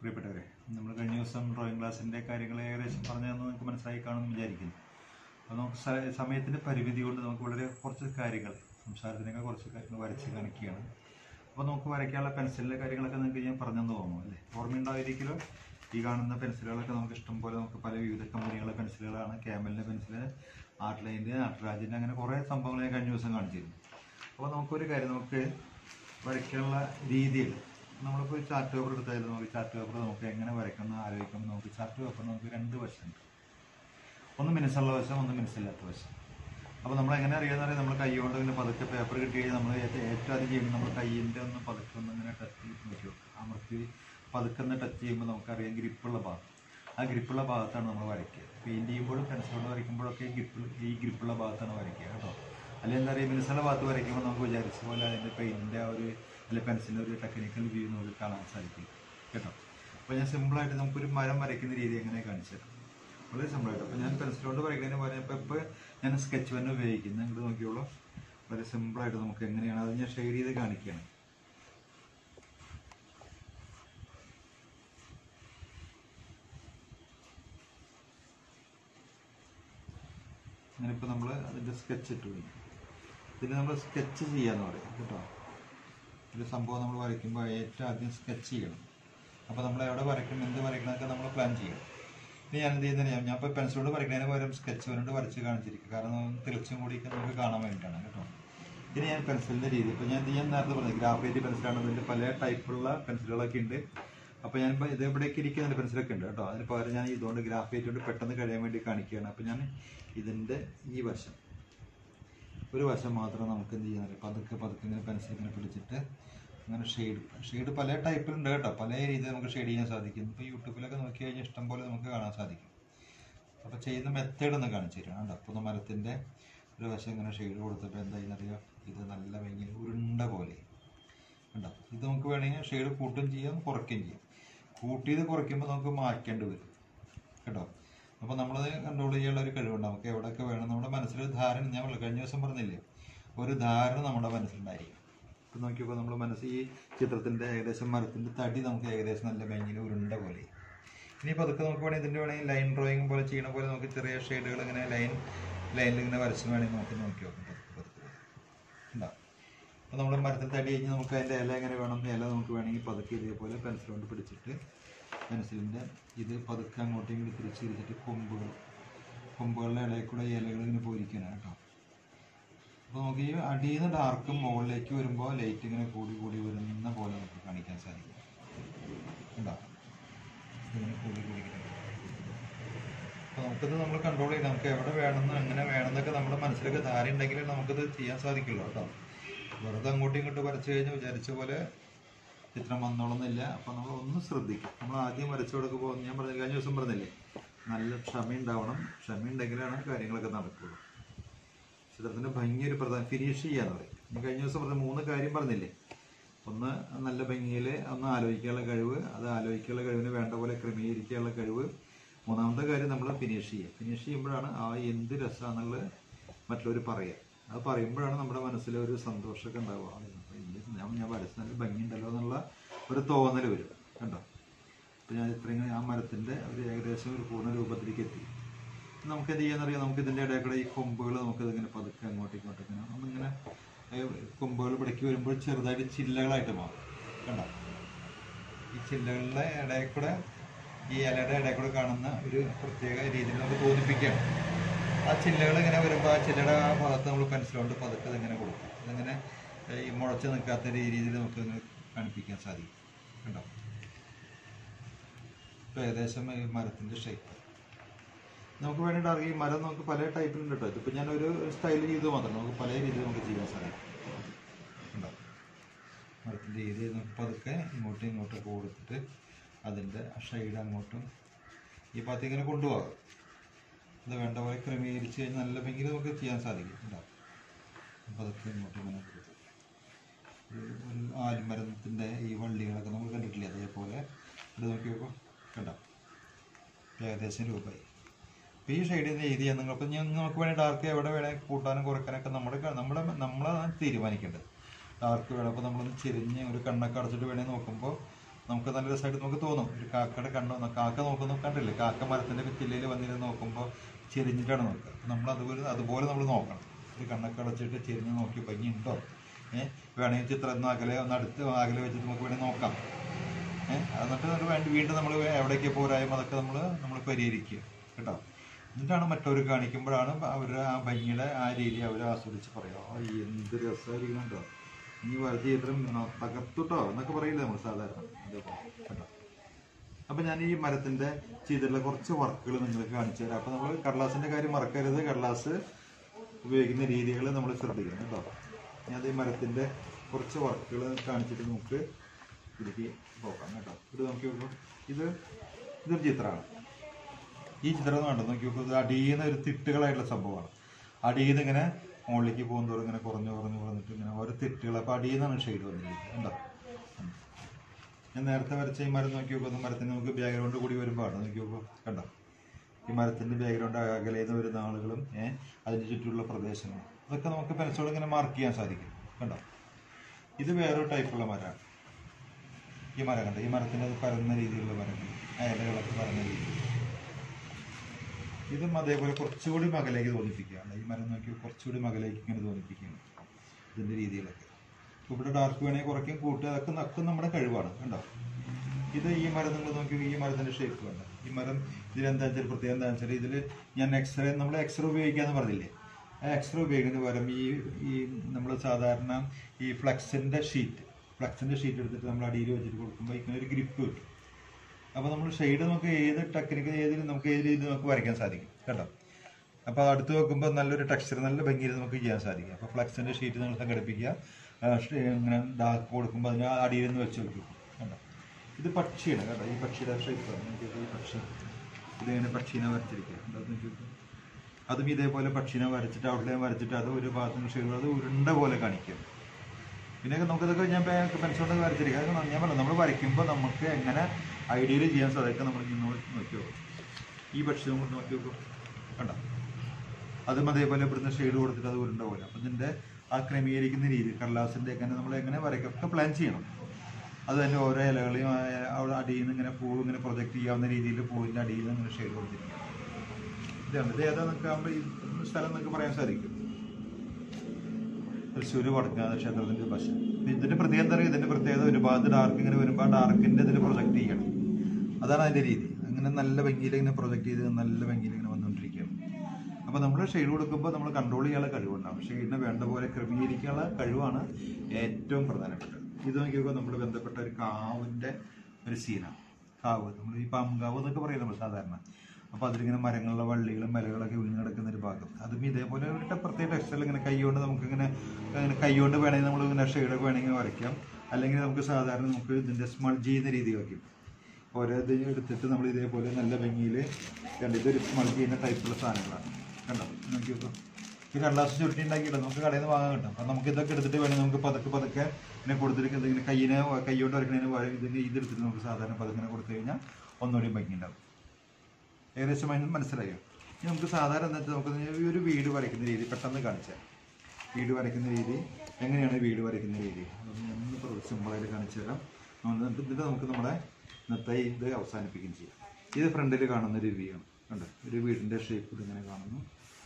പ്രിയപ്പെട്ടവരെ നമ്മൾ കഴിഞ്ഞ ദിവസം ഡ്രോയിങ് ക്ലാസ്സിൻ്റെ കാര്യങ്ങൾ ഏകദേശം പറഞ്ഞതെന്ന് നിങ്ങൾക്ക് മനസ്സിലായി കാണുമെന്ന് വിചാരിക്കുന്നു അപ്പോൾ നമുക്ക് സ- സമയത്തിൻ്റെ പരിമിതി കൊണ്ട് നമുക്ക് വളരെ കുറച്ച് കാര്യങ്ങൾ സംസാരത്തിനൊക്കെ കുറച്ച് കാര്യങ്ങൾ വരച്ച് കാണിക്കുകയാണ് അപ്പോൾ നമുക്ക് വരയ്ക്കാനുള്ള പെൻസിലിൻ്റെ കാര്യങ്ങളൊക്കെ നിങ്ങൾക്ക് ഞാൻ പറഞ്ഞെന്ന് തോന്നുന്നു അല്ലേ ഓർമ്മയുണ്ടായിരിക്കലോ ഈ കാണുന്ന പെൻസിലുകളൊക്കെ നമുക്ക് ഇഷ്ടം പോലെ നമുക്ക് പല വിവിധ കമ്പനികളുടെ പെൻസിലുകളാണ് ക്യാമലിൻ്റെ പെൻസിൽ ആർട്ട് ലൈൻ്റെ നട്ടരാജിൻ്റെ അങ്ങനെ കുറേ സംഭവങ്ങൾ ഞാൻ കഴിഞ്ഞ ദിവസം കാണിച്ചിരുന്നു അപ്പോൾ നമുക്കൊരു കാര്യം നമുക്ക് വരയ്ക്കാനുള്ള രീതിയിൽ നമ്മളിപ്പോൾ ഒരു ചാർട്ട് പേപ്പർ എടുത്താലും നമുക്ക് ചാർട്ട് പേപ്പർ നമുക്ക് എങ്ങനെ വരയ്ക്കണം എന്ന് ആലോചിക്കുമ്പോൾ നമുക്ക് ചാർട്ട് പേപ്പർ നമുക്ക് രണ്ട് വശമുണ്ട് ഒന്ന് മിനുസുള്ള വശം ഒന്ന് മിനുസില്ലാത്ത വശം അപ്പോൾ നമ്മൾ എങ്ങനെ അറിയാമെന്ന് അറിയാം നമ്മൾ കൈ കൊണ്ട് ഇങ്ങനെ പതുക്കെ പേപ്പർ കിട്ടി കഴിഞ്ഞാൽ നമ്മൾ ഏറ്റവും ഏറ്റവും ആദ്യം ചെയ്യുമ്പോൾ നമ്മൾ കൈയിൻ്റെ ഒന്ന് പതുക്കെ ഒന്ന് ഇങ്ങനെ ടച്ച് ചെയ്ത് നോക്കി വെക്കുക അമർത്തി പതുക്കെ ഒന്ന് ടച്ച് ചെയ്യുമ്പോൾ നമുക്കറിയാം ഗ്രിപ്പുള്ള ഭാഗം ആ ഗ്രിപ്പുള്ള ഭാഗത്താണ് നമ്മൾ വരയ്ക്കുക പെയിൻറ് ചെയ്യുമ്പോഴും പെൻസിൽ കൊണ്ട് വരയ്ക്കുമ്പോഴൊക്കെ ഗ്രിപ്പ് ഈ ഗ്രിപ്പുള്ള ഭാഗത്താണ് വരയ്ക്കുക കേട്ടോ അല്ലെങ്കിൽ എന്താ പറയുക മിനുസുള്ള ഭാഗത്ത് വരയ്ക്കുമ്പോൾ നമുക്ക് വിചാരിച്ച പോലെ അതിൻ്റെ പെയിൻറ്റിൻ്റെ ആ ഒരു അല്ലെങ്കിൽ പെൻസിലിൻ്റെ ഒരു ടെക്നിക്കൽ വ്യൂ നമുക്ക് കാണാൻ സാധിക്കും കേട്ടോ അപ്പോൾ ഞാൻ സിമ്പിളായിട്ട് നമുക്കൊരു മരം വരയ്ക്കുന്ന രീതി എങ്ങനെ കാണിച്ചു തരാം വളരെ സിമ്പിളായിട്ട് അപ്പോൾ ഞാൻ പെൻസിൽ കൊണ്ട് വരയ്ക്കുന്നതിന് പകരം ഇപ്പോൾ ഇപ്പോൾ ഞാൻ സ്കെച്ച് പെൻ ഉപയോഗിക്കുന്നത് ഇങ്ങോട്ട് നോക്കിയോളൂ വളരെ സിമ്പിളായിട്ട് നമുക്ക് എങ്ങനെയാണ് അത് ഞാൻ ഷെയ്ഡ് ചെയ്ത് കാണിക്കുകയാണ് അങ്ങനെ ഇപ്പോൾ നമ്മൾ അതിൻ്റെ സ്കെച്ച് ഇട്ട് പോയി ഇതിന് നമ്മൾ സ്കെച്ച് ചെയ്യാന്ന് പറയും കേട്ടോ ഒരു സംഭവം നമ്മൾ വരയ്ക്കുമ്പോൾ ഏറ്റവും ആദ്യം സ്കെച്ച് ചെയ്യണം അപ്പോൾ നമ്മൾ എവിടെ വരയ്ക്കണം എന്ത് വരയ്ക്കണമൊക്കെ നമ്മൾ പ്ലാൻ ചെയ്യണം ഇനി ഞാൻ എന്ത് ചെയ്യുന്നത് ഞാൻ ഇപ്പോൾ പെൻസിൽ കൊണ്ട് വരയ്ക്കുന്നതിന് പകരം സ്കെച്ച് കൊണ്ട് വരച്ച് കാണിച്ചിരിക്കും കാരണം തെളിച്ചും കൂടിയൊക്കെ നമുക്ക് കാണാൻ വേണ്ടിയിട്ടാണ് കേട്ടോ ഇനി ഞാൻ പെൻസിലിൻ്റെ രീതി ഇപ്പോൾ ഞാൻ ഇത് ഞാൻ നേരത്തെ പറഞ്ഞത് ഗ്രാഫൈറ്റ് പെൻസിലാണ് ഇതിൻ്റെ പല ടൈപ്പുള്ള പെൻസിലുകളൊക്കെ ഉണ്ട് അപ്പോൾ ഞാൻ ഇപ്പോൾ ഇത് ഇവിടേക്ക് ഇരിക്കുന്ന പെൻസിലൊക്കെ ഉണ്ട് കേട്ടോ അതിന് പകരം ഞാൻ ഇതുകൊണ്ട് ഗ്രാഫൈറ്റ് കൊണ്ട് പെട്ടെന്ന് കഴിയാൻ വേണ്ടി കാണിക്കുകയാണ് അപ്പോൾ ഞാൻ ഇതിൻ്റെ ഈ വശം ഒരു വശം മാത്രം നമുക്ക് എന്ത് ചെയ്യാൻ പതുക്കെ പതുക്കെ ഇങ്ങനെ പെൻസിൽ ഇങ്ങനെ പിടിച്ചിട്ട് അങ്ങനെ ഷെയ്ഡ് ഷെയ്ഡ് പല ടൈപ്പിലുണ്ട് കേട്ടോ പല രീതിയിൽ നമുക്ക് ഷെയ്ഡ് ചെയ്യാൻ സാധിക്കും ഇപ്പോൾ യൂട്യൂബിലൊക്കെ നോക്കി കഴിഞ്ഞാൽ ഇഷ്ടം പോലെ നമുക്ക് കാണാൻ സാധിക്കും അപ്പോൾ ചെയ്യുന്ന മെത്തേഡ് ഒന്ന് കാണിച്ചു തരാം കേട്ടോ അപ്പോൾ മരത്തിൻ്റെ ഒരു വശം ഇങ്ങനെ ഷെയ്ഡ് കൊടുത്തപ്പോൾ എന്താ ചെയ്യുന്നറിയോ ഇത് നല്ല ഭയങ്കര ഉരുണ്ട പോലെ ഉണ്ടോ ഇത് നമുക്ക് വേണമെങ്കിൽ ഷെയ്ഡ് കൂട്ടും ചെയ്യാം കുറയ്ക്കുകയും ചെയ്യാം കൂട്ടിയത് കുറയ്ക്കുമ്പോൾ നമുക്ക് മാറ്റേണ്ടി വരും കേട്ടോ അപ്പോൾ നമ്മളത് കൺട്രോൾ ചെയ്യാനുള്ള ഒരു കഴിവുണ്ട് നമുക്ക് എവിടെയൊക്കെ വേണം നമ്മുടെ മനസ്സിലൊരു ധാരണ ഞാൻ പറഞ്ഞില്ലേ, കഴിഞ്ഞ ദിവസം പറഞ്ഞില്ലേ ഒരു ധാരണ നമ്മുടെ മനസ്സിലുണ്ടായിരിക്കും ഇപ്പം നോക്കിയപ്പോൾ നമ്മുടെ മനസ്സ് ഈ ചിത്രത്തിൻ്റെ ഏകദേശം മരത്തിൻ്റെ തടി നമുക്ക് ഏകദേശം നല്ല ഭയങ്കര ഉരുണ്ട പോലെ ഇനിയിപ്പോൾ അതൊക്കെ നമുക്ക് വേണമെങ്കിൽ ഇതിൻ്റെ വേണമെങ്കിൽ ലൈൻ ഡ്രോയിങ് പോലെ ചെയ്യണ പോലെ നമുക്ക് ചെറിയ ഷെയ്ഡുകൾ ഇങ്ങനെ ലൈൻ ലൈനിൽ ഇങ്ങനെ വരച്ച് വേണമെങ്കിൽ നമുക്ക് നോക്കി നോക്കാം പതുക്കെ പതുക്കെ ഉണ്ടോ അപ്പോൾ നമ്മൾ മരത്തിൽ തടി കഴിഞ്ഞ് നമുക്ക് അതിൻ്റെ ഇല എങ്ങനെ വേണം ഇല നമുക്ക് വേണമെങ്കിൽ പതുക്കെ ഇതേപോലെ പെൻസിൽ കൊണ്ട് പിടിച്ചിട്ട് പെൻസിലിൻ്റെ ഇത് പതുക്കെ അങ്ങോട്ടും ഇങ്ങോട്ടും തിരിച്ച് തിരിച്ചിട്ട് കൊമ്പുകൾ കൊമ്പുകളുടെ ഇടയിൽ കൂടെ ഈ ഇലകൾ ഇങ്ങനെ പോയിരിക്കണം കേട്ടോ അപ്പോൾ നമുക്ക് ഈ അടിയിൽ നിന്ന് ഡാർക്കും മുകളിലേക്ക് വരുമ്പോൾ ലൈറ്റ് ഇങ്ങനെ കൂടി കൂടി വരുന്ന പോലെ നമുക്ക് കാണിക്കാൻ സാധിക്കും ഉണ്ടോ ഇങ്ങനെ കൂടി കൂടി ഇങ്ങനെ അപ്പോൾ നമുക്കിത് നമ്മൾ കൺട്രോൾ ചെയ്യണം നമുക്ക് എവിടെ വേണമെന്ന് എങ്ങനെ വേണമെന്നൊക്കെ നമ്മുടെ മനസ്സിലൊക്കെ ധാരണ ഉണ്ടെങ്കിൽ നമുക്കിത് ചെയ്യാൻ സാധിക്കുള്ളൂ കേട്ടോ വെറുതെ അങ്ങോട്ടും ഇങ്ങോട്ടും വരച്ചു കഴിഞ്ഞാൽ വിചാരിച്ച പോലെ ചിത്രം വന്നോളുന്നില്ല അപ്പോൾ നമ്മൾ ഒന്ന് ശ്രദ്ധിക്കും നമ്മൾ ആദ്യം വരച്ചു കൊടുക്കുമ്പോൾ ഞാൻ പറഞ്ഞ കഴിഞ്ഞ ദിവസം പറഞ്ഞില്ലേ നല്ല ക്ഷമ ഉണ്ടാവണം ക്ഷമ ഉണ്ടെങ്കിലാണ് കാര്യങ്ങളൊക്കെ നടക്കുള്ളൂ ചിത്രത്തിൻ്റെ ഭംഗി ഒരു പ്രധാന ഫിനിഷ് ചെയ്യാന്ന് പറയും ഞാൻ കഴിഞ്ഞ ദിവസം പറഞ്ഞ മൂന്ന് കാര്യം പറഞ്ഞില്ലേ ഒന്ന് നല്ല ഭംഗിയിൽ ഒന്ന് ആലോചിക്കാനുള്ള കഴിവ് അത് ആലോചിക്കാനുള്ള കഴിവിന് വേണ്ട പോലെ ക്രമീകരിക്കാനുള്ള കഴിവ് മൂന്നാമത്തെ കാര്യം നമ്മൾ ഫിനിഷ് ചെയ്യുക ഫിനിഷ് ചെയ്യുമ്പോഴാണ് ആ എന്ത് രസമാണെന്നുള്ളത് മറ്റുള്ളവർ പറയുക അത് പറയുമ്പോഴാണ് നമ്മുടെ മനസ്സിൽ ഒരു സന്തോഷമൊക്കെ ഉണ്ടാവുക ആ, ഇപ്പൊ ഇത് ഞാൻ ഞാൻ വരച്ച് നല്ല ഭംഗിയുണ്ടല്ലോ എന്നുള്ള ഒരു തോന്നൽ വരും കണ്ടോ അപ്പോൾ ഞാൻ ഇത്രയും ആ മരത്തിൻ്റെ ഒരു ഏകദേശം ഒരു പൂർണ്ണ രൂപത്തിലേക്ക് എത്തി നമുക്ക് എന്ത് ചെയ്യാന്നറിയാം നമുക്ക് ഇതിൻ്റെ ഇടയിൽ കൂടെ ഈ കൊമ്പുകൾ നമുക്ക് ഇതിങ്ങനെ പതുക്കെ അങ്ങോട്ടും ഇങ്ങോട്ടും ഇങ്ങനെ ഒന്നിങ്ങനെ കൊമ്പുകൾ പിടക്കി വരുമ്പോൾ ചെറുതായിട്ട് ചില്ലകളായിട്ട് മാറും കണ്ടോ ഈ ചില്ലകളുടെ ഇടയിൽ കൂടെ ഈ ഇലയുടെ ഇടയിൽ കൂടെ കാണുന്ന ഒരു പ്രത്യേക രീതിയിൽ നമുക്ക് തോന്നിപ്പിക്കുകയാണ് ആ ചില്ലകൾ ഇങ്ങനെ വരുമ്പോൾ ആ ചില്ലയുടെ ആ ഭാഗത്ത് നമ്മൾ പെൻസിൽ കൊണ്ട് പതുക്കെ ഇതിങ്ങനെ കൊടുക്കും അതിങ്ങനെ ഏഹ്, ഈ മുളച്ച് നിൽക്കാത്ത രീതിയിൽ നമുക്ക് ഇങ്ങനെ കാണിപ്പിക്കാൻ സാധിക്കും കണ്ടോ ഇപ്പം ഏകദേശം ഈ മരത്തിൻ്റെ ഷേപ്പ് നമുക്ക് വേണ്ടിയിട്ട് അറിയാം ഈ മരം നമുക്ക് പല ടൈപ്പിലുണ്ട് കേട്ടോ ഇതിപ്പോൾ ഞാനൊരു സ്റ്റൈൽ ചെയ്ത് മാത്രം നമുക്ക് പല രീതിയിൽ നമുക്ക് ചെയ്യാൻ സാധിക്കും ഉണ്ടോ മരത്തിൻ്റെ രീതി നമുക്ക് പതുക്കെ ഇങ്ങോട്ടും ഇങ്ങോട്ടും ഒക്കെ കൊടുത്തിട്ട് അതിൻ്റെ ഷെയ്ഡ് അങ്ങോട്ടും ഈ ഭാഗത്ത് ഇങ്ങനെ കൊണ്ടുപോകാം അത് വേണ്ട പോലെ ക്രമീകരിച്ച് കഴിഞ്ഞാൽ നല്ല ഭംഗിയിൽ നമുക്ക് ചെയ്യാൻ സാധിക്കും ഉണ്ടോ പതുക്കെ ഇങ്ങോട്ടും ഇങ്ങനെ കൊടുത്ത് ഒരു ഒരു ആൽമരത്തിൻ്റെ ഈ വള്ളികളൊക്കെ നമ്മൾ കണ്ടിട്ടില്ലേ അതേപോലെ ഇത് നോക്കി നോക്കൂ കണ്ടോ ഏകദേശം രൂപയായി അപ്പോൾ ഈ ഷെയ്ഡിൻ്റെ രീതി ചെയ്യാൻ നിങ്ങൾക്ക് ഞാൻ നമുക്ക് വേണേൽ ഡാർക്ക് എവിടെ വേണേൽ കൂട്ടാനും കുറയ്ക്കാനൊക്കെ നമ്മുടെ ക- നമ്മുടെ നമ്മളാണ് തീരുമാനിക്കേണ്ടത് ഡാർക്ക് വേണം അപ്പോൾ നമ്മളൊന്ന് ചെരിഞ്ഞ് ഒരു കണ്ണൊക്കെ അടച്ചിട്ട് വേണേൽ നോക്കുമ്പോൾ നമുക്ക് നല്ല രസമായിട്ട് നമുക്ക് തോന്നും ഒരു കാക്കയുടെ കണ്ണ് കാക്ക നോക്കുന്ന കണ്ടില്ലേ കാക്ക മരത്തിന്റെ ഭിത്തിലയിൽ വന്നിരുന്ന് നോക്കുമ്പോൾ ചെരിഞ്ഞിട്ടാണ് നോക്കുക അപ്പൊ നമ്മൾ അതുപോലെ അതുപോലെ നമ്മൾ നോക്കണം ഒരു കണ്ണൊക്കെ അടച്ചിട്ട് ചെരിഞ്ഞ് നോക്കി ഭംഗിയുണ്ടോ ഏഹ് വേണമെങ്കിൽ ചിത്രം ഒന്ന് അകലെ ഒന്ന് അടുത്ത് അകലെ വെച്ചിട്ട് നമുക്ക് വേണമെങ്കിൽ നോക്കാം ഏഹ് എന്നിട്ട് നമ്മൾ വേണ്ടി വീണ്ടും നമ്മൾ എവിടേക്ക് പോരായ്മ അതൊക്കെ നമ്മൾ നമ്മൾ പരിഹരിക്കുക കേട്ടോ എന്നിട്ടാണ് മറ്റവർ കാണിക്കുമ്പോഴാണ് അവർ ആ ഭംഗിയുടെ ആ രീതി അവർ ആസ്വദിച്ച് പറയാം "ആ, എന്ത് രസമായിരിക്കുന്നുണ്ടോ ഈ വരച്ച് ചിത്രം തകർത്തുട്ടോ എന്നൊക്കെ പറയില്ലേ നമ്മൾ സാധാരണ അതേപോലെ കേട്ടോ അപ്പൊ ഞാൻ ഈ മരത്തിന്റെ ചെയ്തിട്ടുള്ള കുറച്ച് വർക്കുകൾ നിങ്ങൾക്ക് കാണിച്ചു തരാം അപ്പൊ നമ്മൾ കടലാസിന്റെ കാര്യം മറക്കരുത് കടലാസ് ഉപയോഗിക്കുന്ന രീതികൾ നമ്മൾ ശ്രദ്ധിക്കണം കേട്ടോ ഞാൻ ഈ മരത്തിന്റെ കുറച്ച് വർക്കുകൾ കാണിച്ചിട്ട് നമുക്ക് ഇതിലേക്ക് പോകാം കേട്ടോ ഇത് നോക്കി നോക്കൂ ഇത് ഇതൊരു ചിത്രമാണ് ഈ ചിത്രം കണ്ടോ നോക്കി നോക്കൂ ഇത് അടിയിൽ നിന്ന് ഒരു തിട്ടുകളായിട്ടുള്ള സംഭവമാണ് അടിയിൽ നിന്ന് ഇങ്ങനെ മുകളിലേക്ക് പോകുന്നതോറും ഇങ്ങനെ കുറഞ്ഞു കുറഞ്ഞു കുറഞ്ഞിട്ട് ഇങ്ങനെ ഓരോ തിട്ടുകൾ അപ്പോൾ അടിയിൽ നിന്നാണ് ഷെയ്ഡ് വന്നിരിക്കുന്നത് കണ്ടോ ഉം. ഞാൻ നേരത്തെ വരച്ച ഈ മരം നോക്കി നോക്കുമ്പോൾ മരത്തിന് നമുക്ക് ബാക്ക്ഗ്രൗണ്ട് കൂടി വരുമ്പോൾ നോക്കി നോക്കൂ കണ്ടോ ഈ മരത്തിന്റെ ബാക്ക്ഗ്രൗണ്ട് അകലേന്ന് വരുന്ന ആളുകളും ഏഹ് അതിന് ചുറ്റുമുള്ള പ്രദേശങ്ങളും അതൊക്കെ നമുക്ക് പെൻസോട് ഇങ്ങനെ മാർക്ക് ചെയ്യാൻ സാധിക്കും കണ്ടോ ഇത് വേറൊരു ടൈപ്പുള്ള മരമാണ് ഈ മരം കണ്ടോ ഈ മരത്തിന്റെ അത് പരന്ന രീതിയിലുള്ള മരങ്ങൾ ആ ഇലകളൊക്കെ പരന്ന രീതി ഇതും അതേപോലെ കുറച്ചുകൂടി മകലേക്ക് തോന്നിപ്പിക്കുകയാണ് ഈ മരം നോക്കി കുറച്ചുകൂടി മകലേക്ക് ഇങ്ങനെ തോന്നിപ്പിക്കുകയാണ് ഇതിന്റെ രീതിയിലൊക്കെ ഇപ്പൊ ഇവിടെ ഡാർക്ക് വേണമെങ്കിൽ കുറയ്ക്കും കൂട്ടുക അതൊക്കെ നക്കും നമ്മുടെ കഴിവാണ് കണ്ടോ ഇത് ഈ മരം നിങ്ങൾ നോക്കി ഈ മരത്തിന്റെ ഷേപ്പ് കണ്ട ഈ മരം ഇതിലെന്താ വെച്ചാൽ പ്രത്യേകം എന്താ വെച്ചാൽ ഇതിൽ ഞാൻ എക്സ്റേ നമ്മൾ എക്സ്റേ ഉപയോഗിക്കാന്ന് പറഞ്ഞില്ലേ ആ എക്സ്റേ ഉപയോഗിക്കുന്ന പകരം ഈ ഈ നമ്മൾ സാധാരണ ഈ ഫ്ലക്സിന്റെ ഷീറ്റ് ഫ്ലക്സിന്റെ ഷീറ്റ് എടുത്തിട്ട് നമ്മൾ അടിയിൽ വെച്ചിട്ട് കൊടുക്കുമ്പോൾ ഇങ്ങനെ ഒരു ഗ്രിപ്പ് കിട്ടും അപ്പോൾ നമ്മൾ ഷെയ്ഡ് നമുക്ക് ഏത് ടെക്നിക്ക് ഏതിൽ നമുക്ക് ഏത് രീതിയിൽ നമുക്ക് വരയ്ക്കാൻ സാധിക്കും കേട്ടോ അപ്പോൾ അടുത്ത് വെക്കുമ്പോൾ നല്ലൊരു ടെക്സ്ചർ നല്ല ഭംഗിയിൽ നമുക്ക് ചെയ്യാൻ സാധിക്കും അപ്പോൾ ഫ്ലക്സിന്റെ ഷീറ്റ് നിങ്ങൾ സംഘടിപ്പിക്കുക ആ, ഷ്- ഇങ്ങനെ ഡാർക്ക് കൊടുക്കുമ്പോൾ അതിന് ആ അടിയിൽ നിന്ന് വെച്ച് കൊടുക്കും കേട്ടോ ഇത് പക്ഷിയാണ് കേട്ടോ ഈ പക്ഷിയുടെ ഷേപ്പ് ഈ പക്ഷി ഇതിങ്ങനെ പക്ഷീനെ വരച്ചിരിക്കുക കണ്ടോ? അത് നോക്കി നോക്കൂ. അതും ഇതേപോലെ പക്ഷീനെ വരച്ചിട്ട് ഔട്ട്ലൈൻ വരച്ചിട്ട് അത് ഒരു ഭാഗത്തുനിന്ന് ഷെയ്ഡ് അത് ഉരുണ്ട പോലെ കാണിക്കും പിന്നെ നമുക്കിതൊക്കെ ഞാൻ പെൻസിലോണ്ട് വരച്ചിരിക്കുക അത് ഞാൻ പറഞ്ഞു നമ്മൾ വരയ്ക്കുമ്പോൾ നമുക്ക് എങ്ങനെ ഐഡിയയിൽ ചെയ്യാൻ സാധിക്കും നമ്മൾ ഇന്ന് നോക്കി നോക്കും ഈ പക്ഷി നമ്മൾ നോക്കി നോക്കും കണ്ടോ അതും അതേപോലെ ഇവിടുന്ന് ഷെയ്ഡ് കൊടുത്തിട്ട് അത് ഉരുണ്ട പോലെ അപ്പം ഇതിൻ്റെ ആ ക്രമീകരിക്കുന്ന രീതി കടലാസിൻ്റെ എങ്ങനെ നമ്മൾ എങ്ങനെ വരയ്ക്കും ഒക്കെ പ്ലാൻ ചെയ്യണം അത് തന്നെ ഓരോ ഇലകളെയും ആ അവിടെ അടിയിൽ നിന്ന് ഇങ്ങനെ പൂവ് ഇങ്ങനെ പ്രൊജക്റ്റ് ചെയ്യാവുന്ന രീതിയിൽ പൂവിൻ്റെ അടിയിൽ നിന്ന് ഇങ്ങനെ ഷെയ്ഡ് കൊടുത്തിരിക്കുക ഇതാണ് ഇത് ഏതാ നിങ്ങൾക്ക് ആകുമ്പോൾ ഈ സ്ഥലം നിങ്ങൾക്ക് പറയാൻ സാധിക്കും തൃശ്ശൂർ വടക്കാട് ക്ഷേത്രത്തിന്റെ പശ ഇതിന്റെ പ്രത്യേകത എന്താ പറയുക ഇതിന്റെ പ്രത്യേകത ഒരു ഭാഗത്ത് ഡാർക്ക് ഇങ്ങനെ വരുമ്പോൾ ആ ഡാർക്കിന്റെ ഇതിൽ പ്രൊജക്ട് ചെയ്യണം അതാണ് അതിന്റെ രീതി അങ്ങനെ നല്ല ഭംഗിയിൽ ഇങ്ങനെ പ്രൊജക്ട് ചെയ്ത് നല്ല ഭംഗിയിൽ ഇങ്ങനെ വന്നുകൊണ്ടിരിക്കുകയാണ് അപ്പൊ നമ്മൾ ഷെയ്ഡ് കൊടുക്കുമ്പോൾ നമ്മൾ കൺട്രോൾ ചെയ്യാനുള്ള കഴിവുണ്ടാവും ഷെയ്ഡിനെ വേണ്ട പോലെ ക്രമീകരിക്കാനുള്ള കഴിവാണ് ഏറ്റവും പ്രധാനപ്പെട്ടത് ഇത് നോക്കിയപ്പോൾ നമ്മൾ ബന്ധപ്പെട്ട ഒരു കാവിന്റെ ഒരു സീനാണ് കാവ് നമ്മൾ ഈ പാമ്പുകാവ് എന്നൊക്കെ പറയും നമ്മൾ സാധാരണ അപ്പോൾ അതിലിങ്ങനെ മരങ്ങളുടെ വള്ളികളും മലകളൊക്കെ വീണ് കിടക്കുന്ന ഒരു ഭാഗം അതും ഇതേപോലെ ഒരു ടെ- പ്രത്യേക ടെക്സ്റ്റൈൽ ഇങ്ങനെ കൈകൊണ്ട് നമുക്കിങ്ങനെ ഇങ്ങനെ കൈകൊണ്ട് വേണമെങ്കിൽ നമ്മൾ ഇങ്ങനെ ഷെയ്ഡൊക്കെ വേണമെങ്കിൽ വരയ്ക്കാം അല്ലെങ്കിൽ നമുക്ക് സാധാരണ നമുക്ക് ഇതിൻ്റെ സ്മൾജ് ചെയ്യുന്ന രീതി വയ്ക്കും ഓരോ ഇത് എടുത്തിട്ട് നമ്മൾ ഇതേപോലെ നല്ല ഭംഗിയിൽ കണ്ട് ഇതൊരു സ്മൾജ് ചെയ്യുന്ന ടൈപ്പുള്ള സാധനങ്ങളാണ് കണ്ടോ നോക്കി നോക്കൂ ഈ കടലാസ് ചുരുട്ടി ഉണ്ടാക്കിയിട്ട് നമുക്ക് കടയിൽ നിന്ന് വാങ്ങാൻ കിട്ടും അപ്പം നമുക്ക് ഇതൊക്കെ എടുത്തിട്ട് വേണമെങ്കിൽ നമുക്ക് പതുക്കെ പതുക്കെ ഇങ്ങനെ കൊടുത്തിട്ട് ഇതിങ്ങനെ കയ്യിനെ കൈകൊണ്ട് വരയ്ക്കുന്നതിന് പകരം ഇതിന് ഇതെടുത്തിട്ട് നമുക്ക് സാധാരണ പതുക്കെ കൊടുത്തു കഴിഞ്ഞാൽ ഒന്നുകൂടി ഭംഗിയുണ്ടാവും ഏകദേശം അതിന് മനസ്സിലായോ ഇനി നമുക്ക് സാധാരണ എന്താ വെച്ചാൽ നമുക്ക് ഈ ഒരു വീട് വരയ്ക്കുന്ന രീതി പെട്ടെന്ന് കാണിച്ചാൽ വീട് വരയ്ക്കുന്ന രീതി എങ്ങനെയാണ് വീട് വരയ്ക്കുന്ന രീതി അതൊന്ന് ഒന്ന് സിമ്പിളായിട്ട് കാണിച്ചു തരാം നമ്മൾ എന്നിട്ട് നമുക്ക് നമ്മുടെ ഇന്നത്തെ ഇത് അവസാനിപ്പിക്കുകയും ചെയ്യാം ഇത് ഫ്രണ്ടിൽ കാണുന്ന ഒരു വ്യൂ ആണ് കണ്ടോ ഒരു വീടിൻ്റെ ഷേപ്പ് ഇതിങ്ങനെ കാണുന്നു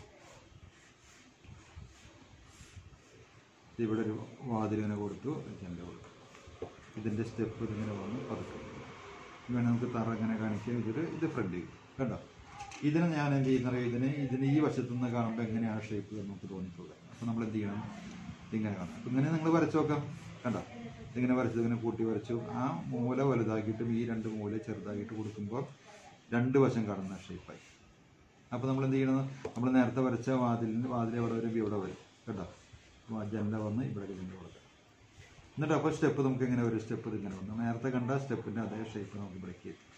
ഇവിടെ ഒരു വാതിലിങ്ങനെ കൊടുത്തു ജനൽ കൊടുത്തു ഇതിൻ്റെ സ്റ്റെപ്പ് ഇതിങ്ങനെ വന്നു പതുക്കെ വേണം നമുക്ക് തറ ഇങ്ങനെ കാണിക്കാം ഇതൊരു ഇത് ഫ്രണ്ട് വ്യൂ കണ്ടോ ഇതിനെ ഞാൻ എന്ത് ചെയ്യുന്ന ഇതിന് ഇതിന് ഈ വശത്തു നിന്ന് കാണുമ്പോൾ എങ്ങനെയാണ് ഷേപ്പ് എന്ന് നമുക്ക് തോന്നിപ്പോകുക അപ്പോൾ നമ്മൾ എന്ത് ചെയ്യണം ഇതിങ്ങനെ കാണാം അപ്പം ഇങ്ങനെ നിങ്ങൾ വരച്ചു നോക്കാം കണ്ടോ ഇതിങ്ങനെ വരച്ചു ഇങ്ങനെ കൂട്ടി വരച്ചു ആ മൂല വലുതാക്കിയിട്ടും ഈ രണ്ട് മൂല ചെറുതാക്കിയിട്ട് കൊടുക്കുമ്പോൾ രണ്ട് വശം കാണുന്ന ഷേപ്പായി അപ്പോൾ നമ്മൾ എന്ത് ചെയ്യണം നമ്മൾ നേരത്തെ വരച്ച വാതിലിന് വാതിൽ എവിടെ വരും ഇവിടെ വരും കേട്ടോ ജനല വന്ന് ഇവിടെ ജനല കൊടുക്കുക എന്നിട്ട് അപ്പോൾ സ്റ്റെപ്പ് നമുക്ക് ഇങ്ങനെ ഒരു സ്റ്റെപ്പ് ഇതിങ്ങനെ വന്നു നേരത്തെ കണ്ട സ്റ്റെപ്പിൻ്റെ അതേ ഷേപ്പ് നമുക്ക് ബ്രേക്ക് ചെയ്തു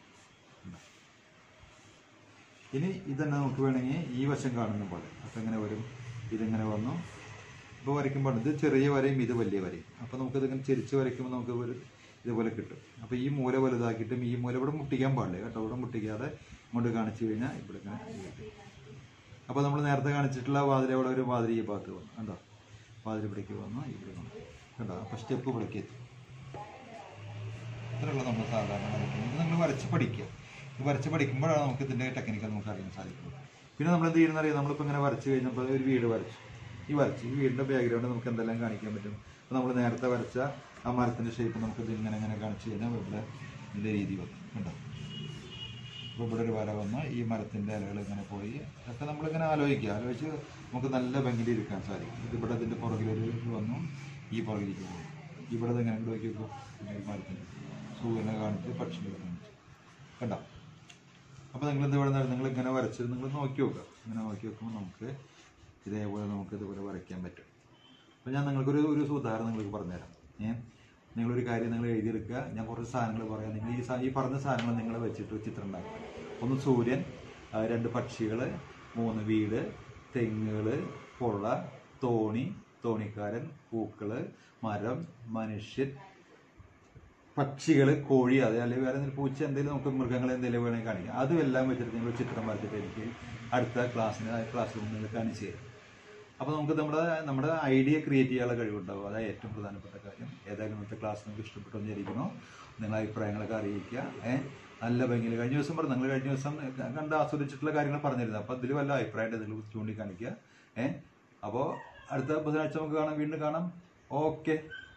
ഇനി ഇതന്നെ നമുക്ക് വേണമെങ്കിൽ ഈ വശം കാണുന്ന പോലെ അപ്പം എങ്ങനെ വരും ഇതിങ്ങനെ വന്നു ഇപ്പോൾ വരയ്ക്കുമ്പോൾ ഇത് ചെറിയ വരയും ഇത് വലിയ വരയും അപ്പോൾ നമുക്കിത് ഇങ്ങനെ ചെരിച്ച് വരയ്ക്കുമ്പോൾ നമുക്ക് ഒരു ഇതുപോലെ കിട്ടും അപ്പോൾ ഈ മൂല വലുതാക്കിയിട്ടും ഈ മൂല ഇവിടെ മുട്ടിക്കാൻ പാടില്ല കേട്ടോ ഇവിടെ മുട്ടിക്കാതെ ഇങ്ങോട്ട് കാണിച്ചു കഴിഞ്ഞാൽ ഇവിടെ ഇങ്ങനെ ഇത് കിട്ടും അപ്പോൾ നമ്മൾ നേരത്തെ കാണിച്ചിട്ടുള്ള വാതിൽ അവിടെ ഒരു വാതിൽ ഈ ഭാഗത്ത് വന്നു കണ്ടോ വാതിൽ ഇവിടേക്ക് വന്നു ഇവിടെ വന്നു കണ്ടോ അപ്പോൾ സ്റ്റെപ്പ് ഇവിടേക്ക് എത്തി ഇത്രയുള്ള നമ്മൾ സാധാരണ വരയ്ക്കുന്നത് ഇത് നിങ്ങൾ വരച്ച് പഠിക്കുക ഇത് വരച്ച് പഠിക്കുമ്പോഴാണ് നമുക്ക് ഇതിൻ്റെ ടെക്നിക്ക് നമുക്ക് അറിയാൻ സാധിക്കുന്നത് പിന്നെ നമ്മൾ എന്ത് ചെയ്യുന്ന അറിയാം നമ്മളിപ്പോൾ ഇങ്ങനെ വരച്ച് കഴിഞ്ഞപ്പോൾ ഒരു വീട് വരച്ചു ഈ വരച്ച് ഈ വീടിൻ്റെ ബാക്ക്ഗ്രൗണ്ട് നമുക്ക് എന്തെല്ലാം കാണിക്കാൻ പറ്റും അപ്പോൾ നമ്മൾ നേരത്തെ വരച്ച ആ മരത്തിൻ്റെ ഷേപ്പ് നമുക്ക് ഇത് ഇങ്ങനെ ഇങ്ങനെ കാണിച്ചു കഴിഞ്ഞാൽ ഇവിടെ ഇതിൻ്റെ രീതി വന്നു കണ്ടോ ഇപ്പോൾ ഇവിടെ ഒരു വര വന്ന് ഈ മരത്തിൻ്റെ ഇലകൾ ഇങ്ങനെ പോയി അതൊക്കെ നമ്മളിങ്ങനെ ആലോചിക്കുക ആലോചിച്ച് നമുക്ക് നല്ല ഭംഗിയിൽ ഇരിക്കാൻ സാധിക്കും ഇത് ഇവിടെ ഇതിൻ്റെ പുറകിലൊരു ഇത് വന്നു ഈ പുറകിലേക്ക് പോകും ഇവിടെ ഇത് ഇങ്ങനെ ഇങ്ങോട്ട് നോക്കി നോക്കും ഈ മരത്തിൻ്റെ സൂര്യനെ കാണിച്ച് പക്ഷികളെ കാണിച്ച് കണ്ടോ അപ്പോൾ നിങ്ങൾ ഇത് ഇവിടെ നിങ്ങൾ ഇങ്ങനെ വരച്ച് നിങ്ങൾ നോക്കി നോക്കുക ഇങ്ങനെ നോക്കി നോക്കുമ്പോൾ നമുക്ക് ഇതേപോലെ നമുക്ക് ഇതുപോലെ വരയ്ക്കാൻ പറ്റും അപ്പോൾ ഞാൻ നിങ്ങൾക്കൊരു ഒരു ഉദാഹരണം നിങ്ങൾക്ക് പറഞ്ഞുതരാം ഏ നിങ്ങളൊരു കാര്യം നിങ്ങൾ എഴുതിയെടുക്കുക ഞാൻ കുറച്ച് സാധനങ്ങൾ പറയാം നിങ്ങൾ ഈ സാ- ഈ പറഞ്ഞ സാധനങ്ങൾ നിങ്ങൾ വെച്ചിട്ട് ഒരു ചിത്രം ഉണ്ടാക്കുക ഒന്ന് സൂര്യൻ ആ, രണ്ട് പക്ഷികൾ മൂന്ന് വീട് തെങ്ങുകൾ പുഴ തോണി തോണിക്കാരൻ പൂക്കള് മരം മനുഷ്യൻ പക്ഷികൾ കോഴി അത് അല്ലെങ്കിൽ വേറെ എന്തെങ്കിലും പൂച്ച എന്തെങ്കിലും നമുക്ക് മൃഗങ്ങൾ എന്തെങ്കിലും വേണമെങ്കിൽ കാണിക്കാം അതും എല്ലാം വെച്ചിട്ട് നിങ്ങൾ ചിത്രം വരച്ചിട്ട് എനിക്ക് അടുത്ത ക്ലാസ്സിന് ക്ലാസ് റൂമിൽ നിങ്ങൾ കാണിച്ചു തരും അപ്പോൾ നമുക്ക് നമ്മുടെ നമ്മുടെ ഐഡിയ ക്രിയേറ്റ് ചെയ്യാനുള്ള കഴിവുണ്ടാവും അതാണ് ഏറ്റവും പ്രധാനപ്പെട്ട കാര്യം ഏതായാലും ഇന്നത്തെ ക്ലാസ് നിങ്ങൾക്ക് ഇഷ്ടപ്പെട്ടു വിചാരിക്കുന്നു നിങ്ങളുടെ അഭിപ്രായങ്ങളൊക്കെ അറിയിക്കുക ഏഹ് നല്ല ഭംഗിയിൽ കഴിഞ്ഞ ദിവസം പറഞ്ഞു നിങ്ങൾ കഴിഞ്ഞ ദിവസം കണ്ട് ആസ്വദിച്ചിട്ടുള്ള കാര്യങ്ങൾ പറഞ്ഞിരുന്നു അപ്പോൾ അതിൽ വല്ല അഭിപ്രായം നിങ്ങൾ ചൂണ്ടിക്കാണിക്കുക ഏഹ് അപ്പോൾ അടുത്ത ബുധനാഴ്ച നമുക്ക് കാണാം വീണ്ടും കാണാം ഓക്കെ